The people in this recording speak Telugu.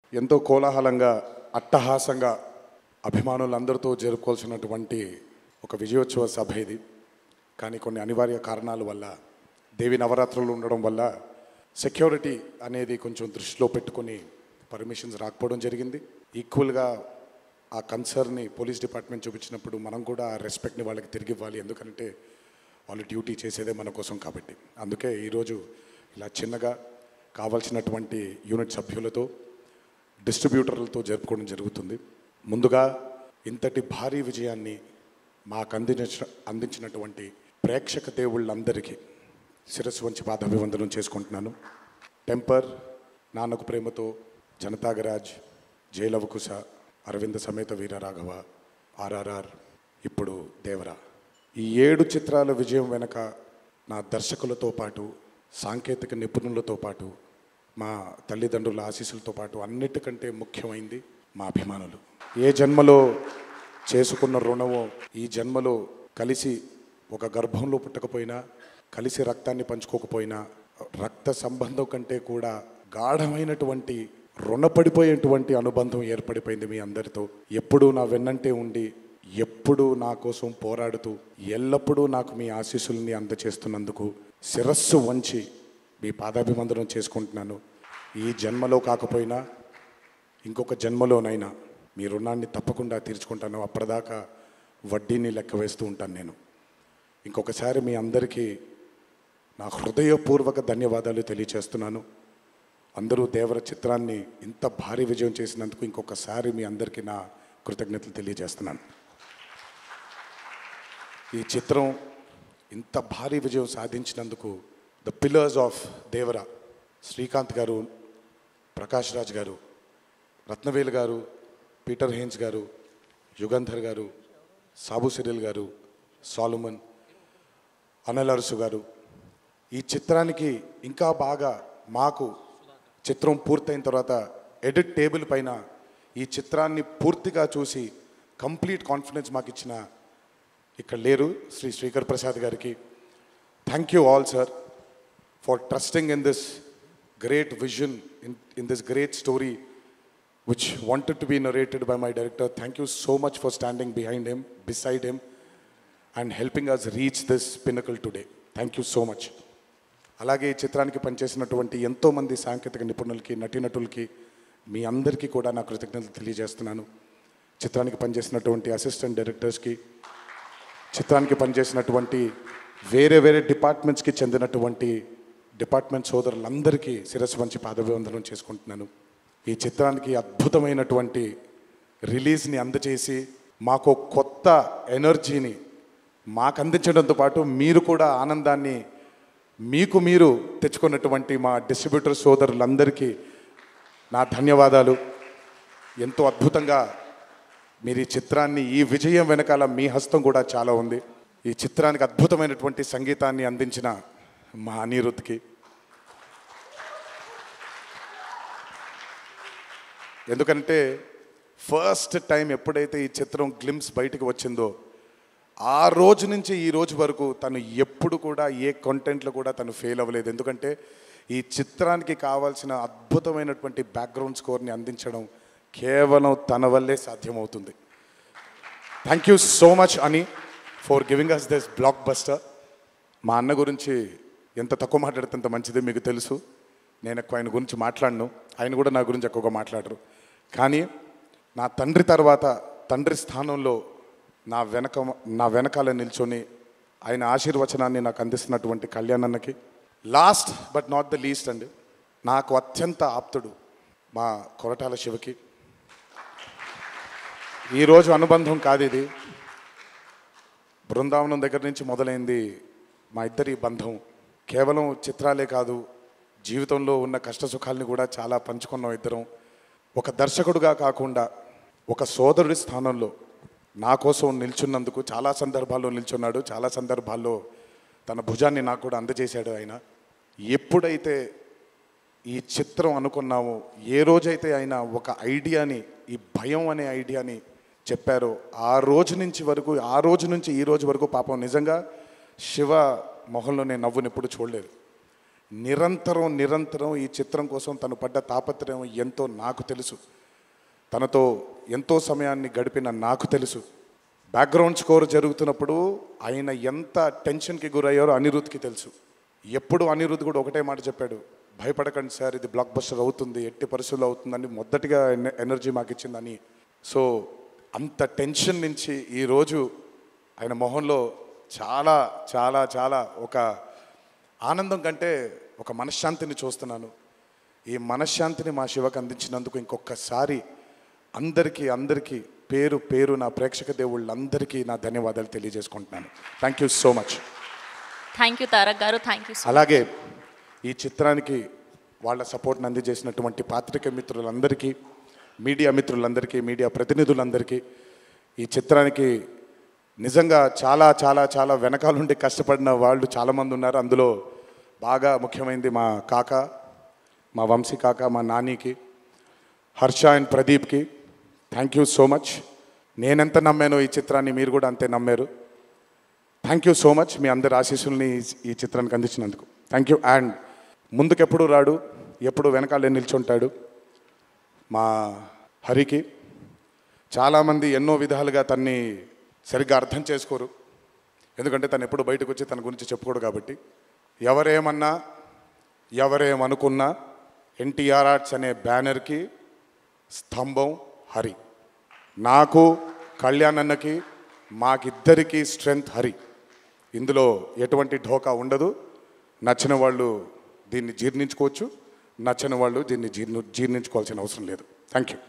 ఎంతో కోలాహలంగా అట్టహాసంగా అభిమానులందరితో జరుపుకోవాల్సినటువంటి ఒక విజయోత్సవ సభ ఇది కానీ కొన్ని అనివార్య కారణాల వల్ల దేవి నవరాత్రులు ఉండడం వల్ల సెక్యూరిటీ అనేది కొంచెం దృష్టిలో పెట్టుకొని పర్మిషన్స్ రాకపోవడం జరిగింది ఈక్వల్గా ఆ కన్సర్న్ని పోలీస్ డిపార్ట్మెంట్ చూపించినప్పుడు మనం కూడా ఆ రెస్పెక్ట్ని వాళ్ళకి తిరిగి ఇవ్వాలి ఎందుకంటే వాళ్ళు డ్యూటీ చేసేదే మన కోసం కాబట్టి అందుకే ఈరోజు ఇలా చిన్నగా కావాల్సినటువంటి యూనిట్ సభ్యులతో డిస్ట్రిబ్యూటర్లతో జరుపుకోవడం జరుగుతుంది ముందుగా ఇంతటి భారీ విజయాన్ని మాకు అందించిన అందించినటువంటి ప్రేక్షక దేవుళ్ళందరికీ శిరస్సు వంచి పాదాభివందనం చేసుకుంటున్నాను టెంపర్ నాన్నకు ప్రేమతో జనతాగరాజ్ జయలవకుశ అరవింద సమేత వీరరాఘవ ఆర్ఆర్ఆర్ ఇప్పుడు దేవరా ఈ ఏడు చిత్రాల విజయం వెనక నా దర్శకులతో పాటు సాంకేతిక నిపుణులతో పాటు మా తల్లిదండ్రుల ఆశీస్సులతో పాటు అన్నిటికంటే ముఖ్యమైంది మా అభిమానులు ఏ జన్మలో చేసుకున్న రుణమో ఈ జన్మలో కలిసి ఒక గర్భంలో పుట్టకపోయినా కలిసి రక్తాన్ని పంచుకోకపోయినా రక్త సంబంధం కంటే కూడా గాఢమైనటువంటి రుణపడిపోయేటువంటి అనుబంధం ఏర్పడిపోయింది మీ అందరితో ఎప్పుడూ నా వెన్నంటే ఉండి ఎప్పుడూ నా కోసం పోరాడుతూ ఎల్లప్పుడూ నాకు మీ ఆశీస్సుల్ని అందచేస్తున్నందుకు శిరస్సు వంచి మీ పాదాభివందనం చేసుకుంటున్నాను ఈ జన్మలో కాకపోయినా ఇంకొక జన్మలోనైనా మీ రుణాన్ని తప్పకుండా తీర్చుకుంటాను అప్పటిదాకా వడ్డీని లెక్క వేస్తూ ఉంటాను నేను ఇంకొకసారి మీ అందరికీ నా హృదయపూర్వక ధన్యవాదాలు తెలియచేస్తున్నాను అందరూ దేవర చిత్రాన్ని ఇంత భారీ విజయం చేసినందుకు ఇంకొకసారి మీ అందరికీ నా కృతజ్ఞతలు తెలియజేస్తున్నాను ఈ చిత్రం ఇంత భారీ విజయం సాధించినందుకు the pillars of Devara Srikanth garu Prakash Raj గారు రత్నవేలు గారు పీటర్ హేన్స్ గారు యుగంధర్ గారు సాబు సిరిల్ గారు సాలుమన్ అనిల్ అరసు గారు ఈ చిత్రానికి ఇంకా బాగా మాకు చిత్రం పూర్తయిన తర్వాత ఎడిట్ టేబుల్ పైన ఈ చిత్రాన్ని పూర్తిగా చూసి కంప్లీట్ కాన్ఫిడెన్స్ మాకు ఇచ్చిన ఇక్కడ లేరు శ్రీ శ్రీకర్ ప్రసాద్ గారికి thank you all sir for trusting in this great vision in in this great story which wanted to be narrated by my director. Thank you so much for standing behind him, beside him, and helping us reach this pinnacle today. Thank you so much. అలాగే ఈ చిత్రానికి పనిచేసినటువంటి ఎంతోమంది సాంకేతిక నిపుణులకి నటీనటులకి మీ అందరికీ కూడా నా కృతజ్ఞతలు తెలియజేస్తున్నాను చిత్రానికి పనిచేసినటువంటి అసిస్టెంట్ డైరెక్టర్స్కి చిత్రానికి పనిచేసినటువంటి వేరే వేరే డిపార్ట్మెంట్స్కి చెందినటువంటి డిపార్ట్మెంట్ సోదరులందరికీ శిరస్సు వంచి పాదభివందనం చేసుకుంటున్నాను ఈ చిత్రానికి అద్భుతమైనటువంటి రిలీజ్ని అందచేసి మాకు కొత్త ఎనర్జీని మాకు అందించడంతో పాటు మీరు కూడా ఆనందాన్ని మీకు మీరు తెచ్చుకున్నటువంటి మా డిస్ట్రిబ్యూటర్ సోదరులందరికీ నా ధన్యవాదాలు ఎంతో అద్భుతంగా మీరు ఈ చిత్రాన్ని ఈ విజయం వెనకాల మీ హస్తం కూడా చాలా ఉంది ఈ చిత్రానికి అద్భుతమైనటువంటి సంగీతాన్ని అందించిన మా అనిరుద్ధ్కి ఎందుకంటే ఫస్ట్ టైం ఎప్పుడైతే ఈ చిత్రం గ్లిమ్స్ బయటకు వచ్చిందో ఆ రోజు నుంచి ఈ రోజు వరకు తను ఎప్పుడు కూడా ఏ కంటెంట్లో కూడా తను ఫెయిల్ అవ్వలేదు ఎందుకంటే ఈ చిత్రానికి కావాల్సిన అద్భుతమైనటువంటి బ్యాక్గ్రౌండ్ స్కోర్ని అందించడం కేవలం తన వల్లే సాధ్యమవుతుంది థ్యాంక్ యూ సో మచ్ అని for giving us this blockbuster మా అన్న గురించి ఎంత తక్కువ మాట్లాడితే అంత మంచిది మీకు తెలుసు నేను ఎక్కువ ఆయన గురించి మాట్లాడను ఆయన కూడా నా గురించి ఎక్కువగా మాట్లాడరు కానీ నా తండ్రి తర్వాత తండ్రి స్థానంలో నా వెనక నా వెనకాల నిల్చొని ఆయన ఆశీర్వచనాన్ని నాకు అందిస్తున్నటువంటి కళ్యాణ్ అన్నకి last but not the least అండి నాకు అత్యంత ఆప్తుడు మా కొరటాల శివకి ఈరోజు అనుబంధం కాదు ఇది బృందావనం దగ్గర నుంచి మొదలైంది మా ఇద్దరి బంధం కేవలం చిత్రాలే కాదు జీవితంలో ఉన్న కష్ట సుఖాల్ని కూడా చాలా పంచుకున్నాం ఇద్దరం ఒక దర్శకుడుగా కాకుండా ఒక సోదరుడి స్థానంలో నా కోసం నిల్చున్నందుకు చాలా సందర్భాల్లో నిల్చున్నాడు చాలా సందర్భాల్లో తన భుజాన్ని నాకు కూడా అందజేశాడు ఆయన ఎప్పుడైతే ఈ చిత్రం అనుకున్నామో ఏ రోజైతే ఆయన ఒక ఐడియాని ఈ భయం అనే ఐడియాని చెప్పారో ఆ రోజు నుంచి వరకు ఆ రోజు నుంచి ఈ రోజు వరకు పాపం నిజంగా శివ మొహంలో నేను నవ్వుని ఎప్పుడు చూడలేదు నిరంతరం నిరంతరం ఈ చిత్రం కోసం తను పడ్డ తాపత్రయం ఎంతో నాకు తెలుసు తనతో ఎంతో సమయాన్ని గడిపిన నాకు తెలుసు బ్యాక్గ్రౌండ్ స్కోర్ జరుగుతున్నప్పుడు ఆయన ఎంత టెన్షన్కి గురయ్యారో అనిరుద్ధ్కి తెలుసు ఎప్పుడు అనిరుద్ధ్ కూడా ఒకటే మాట చెప్పాడు భయపడకండి సార్ ఇది బ్లాక్ బస్టర్ అవుతుంది ఎట్టి పరిస్థితుల్లో అవుతుందని మొదటిగా ఎన- ఎనర్జీ మాకు ఇచ్చిందని సో అంత టెన్షన్ నుంచి ఈరోజు ఆయన మొహంలో చాలా చాలా చాలా ఒక ఆనందం కంటే ఒక మనశ్శాంతిని చూస్తున్నాను ఈ మనశ్శాంతిని మా శివకు అందించినందుకు ఇంకొకసారి అందరికీ అందరికీ పేరు పేరు నా ప్రేక్షక దేవుళ్ళందరికీ నా ధన్యవాదాలు తెలియజేసుకుంటున్నాను thank you so much thank you Tarak garu thank you అలాగే ఈ చిత్రానికి వాళ్ళ సపోర్ట్ని అందజేసినటువంటి పాత్రిక మిత్రులందరికీ మీడియా మిత్రులందరికీ మీడియా ప్రతినిధులందరికీ ఈ చిత్రానికి నిజంగా చాలా చాలా చాలా వెనకాలండి కష్టపడిన వాళ్ళు చాలామంది ఉన్నారు అందులో బాగా ముఖ్యమైనది మా కాక మా వంశీ కాక మా నానికి హర్ష అండ్ ప్రదీప్కి థ్యాంక్ యూ సో మచ్ నేనెంత నమ్మానో ఈ చిత్రాన్ని మీరు కూడా అంతే నమ్మారు థ్యాంక్ యూ సో మచ్ మీ అందరి ఆశీస్సుల్ని ఈ- ఈ చిత్రానికి అందించినందుకు థ్యాంక్ యూ అండ్ ముందుకెప్పుడు రాడు ఎప్పుడు వెనకాలే నిల్చుంటాడు మా హరికి చాలామంది ఎన్నో విధాలుగా తన్ని సరిగ్గా అర్థం చేసుకోరు ఎందుకంటే తను ఎప్పుడు బయటకు వచ్చి తన గురించి చెప్పుకోడు కాబట్టి ఎవరేమన్నా ఎవరేమనుకున్నా ఎన్టీఆర్ ఆర్ట్స్ అనే బ్యానర్కి స్తంభం హరి నాకు కళ్యాణ్ అన్నకి మాకిద్దరికి స్ట్రెంగ్త్ హరి ఇందులో ఎటువంటి ఢోకా ఉండదు నచ్చిన వాళ్ళు దీన్ని జీర్ణించుకోవచ్చు నచ్చని వాళ్ళు దీన్ని జీర్ణ జీర్ణించుకోవాల్సిన అవసరం లేదు థ్యాంక్ యూ